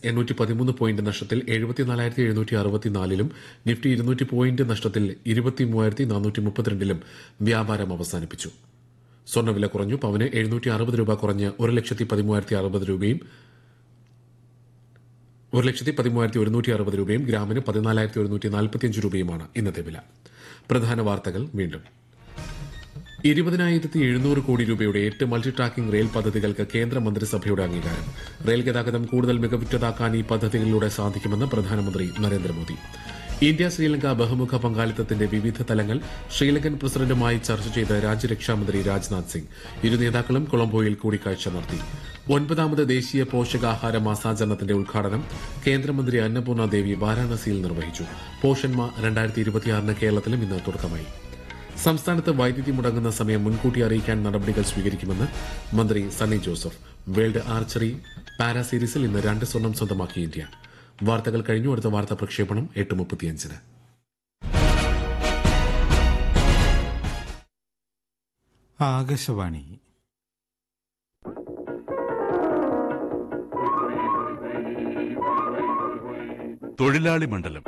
എണ്ണൂറ്റി പതിമൂന്ന് പോയിന്റ് നഷ്ടത്തിൽ എഴുപത്തിനാലായിരത്തി എഴുന്നൂറ്റി അറുപത്തിനാലിലും നിഫ്റ്റി ഇരുന്നൂറ്റി പോയിന്റ് നഷ്ടത്തിൽ ഇരുപത്തി മൂവായിരത്തി നാനൂറ്റി മുപ്പത്തിരണ്ടിലും വ്യാപാരം അവസാനിപ്പിച്ചു സ്വർണ്ണവില കുറഞ്ഞു പവന് എഴുന്നൂറ്റി അറുപത് രൂപ കുറഞ്ഞ് ഒരു ലക്ഷത്തി പതിമൂവായിരത്തി അറുപത് രൂപയും ഒരു ലക്ഷത്തി പതിമൂവായിരത്തി ഒരുന്നൂറ്റി അറുപത് രൂപയും ഗ്രാമിന് പതിനാലായിരത്തി ഒരുന്നൂറ്റി നാൽപ്പത്തിയഞ്ച് രൂപയുമാണ് ഇന്നത്തെ വില പ്രധാന വാർത്തകൾ വീണ്ടും ഇരുപതിനായിരത്തി എഴുന്നൂറ് കോടി രൂപയുടെ എട്ട് മൾട്ടി ട്രാക്കിംഗ് റെയിൽ പദ്ധതികൾക്ക് കേന്ദ്ര മന്ത്രിസഭയുടെ അംഗീകാരം റെയിൽ ഗതാഗതം കൂടുതൽ മികവുറ്റതാക്കാൻ ഈ പദ്ധതികളിലൂടെ സാധിക്കുമെന്ന് പ്രധാനമന്ത്രി നരേന്ദ്രമോദി ഇന്ത്യ ശ്രീലങ്ക ബഹുമുഖ പങ്കാളിത്തത്തിന്റെ വിവിധ തലങ്ങൾ ശ്രീലങ്കൻ പ്രസിഡന്റുമായി ചർച്ച ചെയ്ത് രാജ്യരക്ഷാമന്ത്രി രാജ്നാഥ് സിംഗ് ഇരു നേതാക്കളും കൊളംബോയിൽ കൂടിക്കാഴ്ച നടത്തി ഒൻപതാമത് ദേശീയ പോഷകാഹാര മാസാചരണത്തിന്റെ ഉദ്ഘാടനം കേന്ദ്രമന്ത്രി അന്നപൂർണ ദേവി വാരാണസിയിൽ നിർവഹിച്ചു പോഷന്മ രണ്ടായിരത്തി ഇരുപത്തിയാറിന് കേരളത്തിലും ഇന്ന് തുടക്കമായി സംസ്ഥാനത്ത് വൈദ്യുതി മുടങ്ങുന്ന സമയം മുൻകൂട്ടി അറിയിക്കാൻ നടപടികൾ സ്വീകരിക്കുമെന്ന് മന്ത്രി Sunny Joseph world archery para സീരീസിൽ ഇന്ന് രണ്ട് സ്വർണം സ്വന്തമാക്കി ഇന്ത്യ വാർത്തകൾ കഴിഞ്ഞു അടുത്ത വാർത്താ പ്രക്ഷേപണം എട്ട് മുപ്പത്തിയഞ്ചിന് ആകാശവാണി തൊഴിലാളി മണ്ഡലം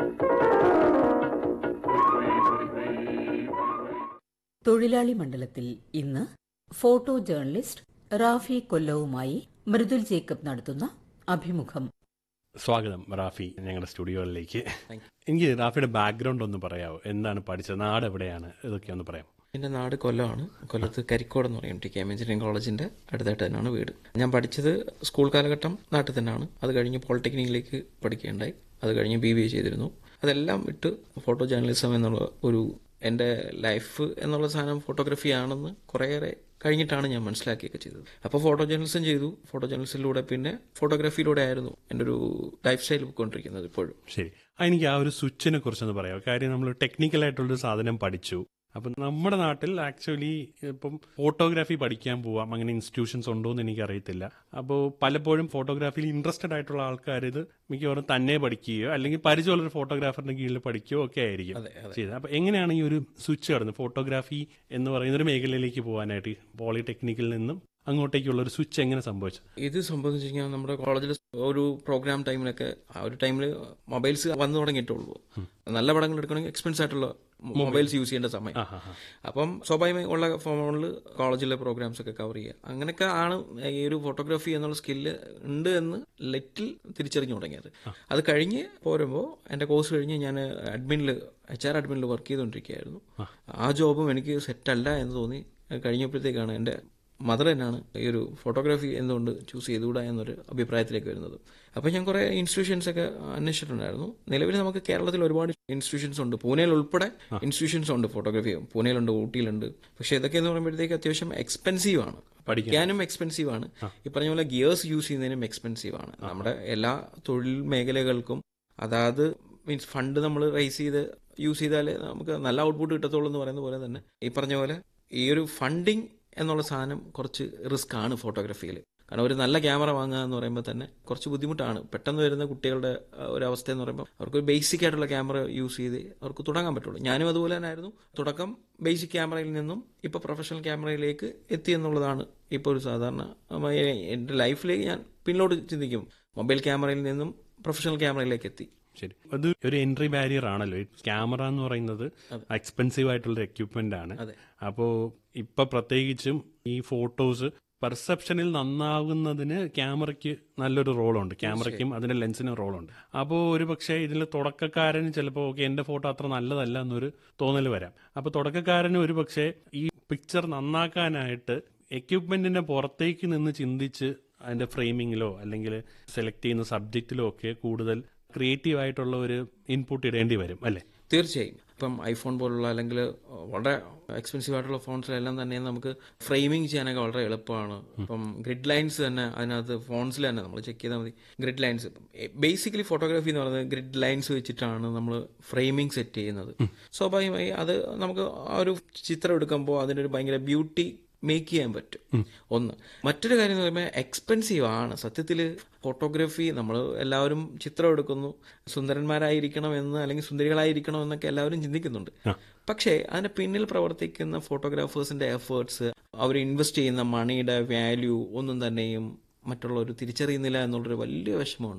തൊഴിലാളി മണ്ഡലത്തിൽ ഇന്ന് ഫോട്ടോ ജേർണലിസ്റ്റ് റാഫി കൊല്ലവുമായി മൃദുൽ ജേക്കബ് നടത്തുന്ന അഭിമുഖം സ്വാഗതം റാഫി ഞങ്ങളുടെ സ്റ്റുഡിയോയിലേക്ക് എനിക്ക് റാഫിയുടെ ബാക്ക്ഗ്രൗണ്ട് ഒന്ന് പറയാമോ എന്താണ് പഠിച്ചത് നാട് എവിടെയാണ് ഇതൊക്കെ ഒന്ന് പറയാം എൻ്റെ നാട് കൊല്ലമാണ് കൊല്ലത്ത് കരിക്കോട് എന്ന് പറയും ടി കെ എം എഞ്ചിനീയറിംഗ് കോളേജിൻ്റെ അടുത്തായിട്ട് തന്നെയാണ് വീട് ഞാൻ പഠിച്ചത് സ്കൂൾ കാലഘട്ടം നാട്ടിൽ തന്നെയാണ് അത് കഴിഞ്ഞ് പോളിടെക്നിക്കിലേക്ക് പഠിക്കുകയുണ്ടായി അത് കഴിഞ്ഞ് ബി ബി എ ചെയ്തിരുന്നു അതെല്ലാം വിട്ട് ഫോട്ടോ ജേർണലിസം എന്നുള്ള ഒരു എൻ്റെ ലൈഫ് എന്നുള്ള സാധനം ഫോട്ടോഗ്രാഫി ആണെന്ന് കുറേയേറെ കഴിഞ്ഞിട്ടാണ് ഞാൻ മനസ്സിലാക്കിയൊക്കെ ചെയ്തത് അപ്പോൾ ഫോട്ടോ ജേർണലിസം ചെയ്തു ഫോട്ടോ ജേർണലിസത്തിലൂടെ പിന്നെ ഫോട്ടോഗ്രാഫിയിലൂടെ ആയിരുന്നു എൻ്റെ ഒരു ലൈഫ് സ്റ്റൈൽ പോയിക്കൊണ്ടിരിക്കുന്നത് ഇപ്പോഴും ശരി ആ, എനിക്ക് ആ ഒരു സ്വിച്ചിനെ കുറിച്ചൊന്ന് പറയാമോ കാര്യം നമ്മൾ ടെക്നിക്കലായിട്ടുള്ളൊരു സാധനം പഠിച്ചു അപ്പം നമ്മുടെ നാട്ടിൽ ആക്ച്വലി ഇപ്പം ഫോട്ടോഗ്രാഫി പഠിക്കാൻ പോവാം അങ്ങനെ ഇൻസ്റ്റിറ്റ്യൂഷൻസ് ഉണ്ടോ എന്ന് എനിക്കറിയത്തില്ല അപ്പോൾ പലപ്പോഴും ഫോട്ടോഗ്രാഫിയിൽ ഇൻട്രസ്റ്റഡ് ആയിട്ടുള്ള ആൾക്കാർ ഇത് മിക്കവാറും തന്നെ പഠിക്കുകയോ അല്ലെങ്കിൽ പരിചയമുള്ള ഒരു ഫോട്ടോഗ്രാഫറിന്റെ കീഴിൽ പഠിക്കുകയോ ഒക്കെ ആയിരിക്കും ചെയ്തത് അപ്പോൾ എങ്ങനെയാണ് ഈ ഒരു സ്വിച്ച് കടന്നത് ഫോട്ടോഗ്രാഫി എന്ന് പറയുന്ന ഒരു മേഖലയിലേക്ക് പോകാനായിട്ട് പോളിടെക്നിക്കിൽ നിന്നും അങ്ങോട്ടേക്കുള്ള ഒരു സ്വിച്ച് എങ്ങനെ സംഭവിച്ചു ഇത് സംബന്ധിച്ച് കഴിഞ്ഞാൽ നമ്മുടെ കോളേജിൽ ഒരു പ്രോഗ്രാം ടൈമിലൊക്കെ ആ ഒരു ടൈമിൽ മൊബൈൽസ് വന്നു തുടങ്ങിയിട്ടുള്ളൂ നല്ല പടങ്ങൾ എടുക്കണമെങ്കിൽ എക്സ്പെൻസ് ആയിട്ടുള്ള മൊബൈൽസ് യൂസ് ചെയ്യേണ്ട സമയം അപ്പം സ്വാഭാവികമായി ഉള്ള ഫോണിൽ കോളേജിലെ പ്രോഗ്രാംസ് ഒക്കെ കവർ ചെയ്യുക അങ്ങനെയൊക്കെ ആണ് ഈ ഒരു ഫോട്ടോഗ്രാഫി എന്നുള്ള സ്കില്ല് ഉണ്ട് എന്ന് ലെറ്റിൽ തിരിച്ചറിഞ്ഞു തുടങ്ങിയത് അത് കഴിഞ്ഞ് പോരുമ്പോൾ എൻ്റെ കോഴ്സ് കഴിഞ്ഞ് ഞാൻ അഡ്മിനിൽ എച്ച് ആർ അഡ്മിനിൽ വർക്ക് ചെയ്തുകൊണ്ടിരിക്കുകയായിരുന്നു ആ ജോബും എനിക്ക് സെറ്റല്ല എന്ന് തോന്നി കഴിഞ്ഞപ്പോഴത്തേക്കാണ് എൻ്റെ മദർ തന്നെയാണ് ഈ ഒരു ഫോട്ടോഗ്രാഫി എന്തുകൊണ്ട് ചൂസ് ചെയ്തുകൂടാ എന്നൊരു അഭിപ്രായത്തിലേക്ക് വരുന്നത് അപ്പോൾ ഞാൻ കുറേ ഇൻസ്റ്റിറ്റ്യൂഷൻസ് ഒക്കെ അന്വേഷിച്ചിട്ടുണ്ടായിരുന്നു നിലവിൽ നമുക്ക് കേരളത്തിൽ ഒരുപാട് ഇൻസ്റ്റിറ്റ്യൂഷൻസ് ഉണ്ട് പൂനെയിൽ ഉൾപ്പെടെ ഇൻസ്റ്റിറ്റ്യൂഷൻസ് ഉണ്ട് ഫോട്ടോഗ്രാഫി പൂനെയിലുണ്ട് ഊട്ടിയിലുണ്ട് പക്ഷേ ഇതൊക്കെ എന്ന് പറയുമ്പോഴത്തേക്ക് അത്യാവശ്യം എക്സ്പെൻസീവ് ആണ് പഠിക്കാനും എക്സ്പെൻസീവ് ആണ് ഈ പറഞ്ഞ പോലെ ഗിയേഴ്സ് യൂസ് ചെയ്യുന്നതിനും എക്സ്പെൻസീവ് ആണ് നമ്മുടെ എല്ലാ തൊഴിൽ മേഖലകൾക്കും അതായത് മീൻസ് ഫണ്ട് നമ്മൾ റൈസ് ചെയ്ത് യൂസ് ചെയ്താലേ നമുക്ക് നല്ല ഔട്ട്പുട്ട് കിട്ടത്തുള്ളൂ എന്ന് പറയുന്ന പോലെ തന്നെ ഈ പറഞ്ഞ പോലെ ഈ ഒരു ഫണ്ടിങ് എന്നുള്ള സാധനം കുറച്ച് റിസ്ക് ആണ് ഫോട്ടോഗ്രാഫിയിൽ കാരണം ഒരു നല്ല ക്യാമറ വാങ്ങുക എന്ന് പറയുമ്പോൾ തന്നെ കുറച്ച് ബുദ്ധിമുട്ടാണ് പെട്ടെന്ന് വരുന്ന കുട്ടികളുടെ ആ, ഒരു അവസ്ഥ എന്ന് പറയുമ്പോൾ അവർക്ക് ഒരു ബേസിക് ആയിട്ടുള്ള ക്യാമറ യൂസ് ചെയ്ത് അവർക്ക് തുടങ്ങാൻ പറ്റുള്ളൂ ഞാനും അതുപോലെ തന്നെ ആയിരുന്നു തുടക്കം ബേസിക് ക്യാമറയിൽ നിന്നും ഇപ്പോൾ പ്രൊഫഷണൽ ക്യാമറയിലേക്ക് എത്തി എന്നുള്ളതാണ് ഇപ്പോൾ ഒരു സാധാരണ ഉം, എൻ്റെ ലൈഫിലേക്ക് ഞാൻ പിന്നോട്ട് ചിന്തിക്കും മൊബൈൽ ക്യാമറയിൽ നിന്നും പ്രൊഫഷണൽ ക്യാമറയിലേക്ക് എത്തി ശരി അത് ഒരു എൻട്രി ബാരിയർ ആണല്ലോ ഈ ക്യാമറ എന്ന് പറയുന്നത് എക്സ്പെൻസീവ് ആയിട്ടുള്ള എക്യുപ്മെന്റ് ആണ് അതെ. അപ്പോൾ ഇപ്പൊ പ്രത്യേകിച്ചും ഈ ഫോട്ടോസ് പെർസെപ്ഷനിൽ നന്നാകുന്നതിന് ക്യാമറയ്ക്ക് നല്ലൊരു റോളുണ്ട് ക്യാമറയ്ക്കും അതിന്റെ ലെൻസിനും റോളുണ്ട് അപ്പോൾ ഒരു പക്ഷേ ഇതിൽ തുടക്കക്കാരന് ചിലപ്പോൾ ഓക്കെ എന്റെ ഫോട്ടോ അത്ര നല്ലതല്ല എന്നൊരു തോന്നൽ വരാം അപ്പോൾ തുടക്കക്കാരന് ഒരു പക്ഷേ ഈ പിക്ചർ നന്നാക്കാനായിട്ട് എക്യുപ്മെന്റിന്റെ പുറത്തേക്ക് നിന്ന് ചിന്തിച്ച് അതിന്റെ ഫ്രെയിമിങ്ങിലോ അല്ലെങ്കിൽ സെലക്ട് ചെയ്യുന്ന സബ്ജക്റ്റിലോ ഒക്കെ കൂടുതൽ ക്രിയേറ്റീവ് ആയിട്ടുള്ള ഒരു ഇൻപുട്ട് ഇടേണ്ടി വരും അല്ലേ തീർച്ചയായും ഇപ്പം ഐഫോൺ പോലുള്ള അല്ലെങ്കിൽ വളരെ എക്സ്പെൻസീവ് ആയിട്ടുള്ള ഫോൺസിലെല്ലാം തന്നെ നമുക്ക് ഫ്രെയിമിങ് ചെയ്യാനൊക്കെ വളരെ എളുപ്പമാണ് ഇപ്പം ഗ്രിഡ് ലൈൻസ് തന്നെ അതിനകത്ത് ഫോൺസിൽ തന്നെ നമ്മൾ ചെക്ക് ചെയ്താൽ മതി ഗ്രിഡ് ലൈൻസ് ബേസിക്കലി ഫോട്ടോഗ്രാഫി എന്ന് പറയുന്നത് ഗ്രിഡ് ലൈൻസ് വെച്ചിട്ടാണ് നമ്മൾ ഫ്രെയിമിംഗ് സെറ്റ് ചെയ്യുന്നത് സ്വാഭാവികമായി അത് നമുക്ക് ആ ഒരു ചിത്രം എടുക്കുമ്പോൾ അതിൻ്റെ ഒരു ഭയങ്കര ബ്യൂട്ടി മേക്ക് ചെയ്യാൻ പറ്റും ഒന്ന് മറ്റൊരു കാര്യം എന്ന് പറയുമ്പോൾ എക്സ്പെൻസീവ് ആണ് സത്യത്തിൽ ഫോട്ടോഗ്രാഫി നമ്മൾ എല്ലാവരും ചിത്രം എടുക്കുന്നു സുന്ദരന്മാരായിരിക്കണം എന്ന് അല്ലെങ്കിൽ സുന്ദരികളായിരിക്കണം എന്നൊക്കെ എല്ലാവരും ചിന്തിക്കുന്നുണ്ട് പക്ഷേ അതിന്റെ പിന്നിൽ പ്രവർത്തിക്കുന്ന ഫോട്ടോഗ്രാഫേഴ്സിന്റെ എഫേർട്സ് അവർ ഇൻവെസ്റ്റ് ചെയ്യുന്ന മണിയുടെ വാല്യൂ ഒന്നും തന്നെയും മറ്റുള്ളവർ തിരിച്ചറിയുന്നില്ല എന്നുള്ളൊരു വലിയ വിഷമമുണ്ട്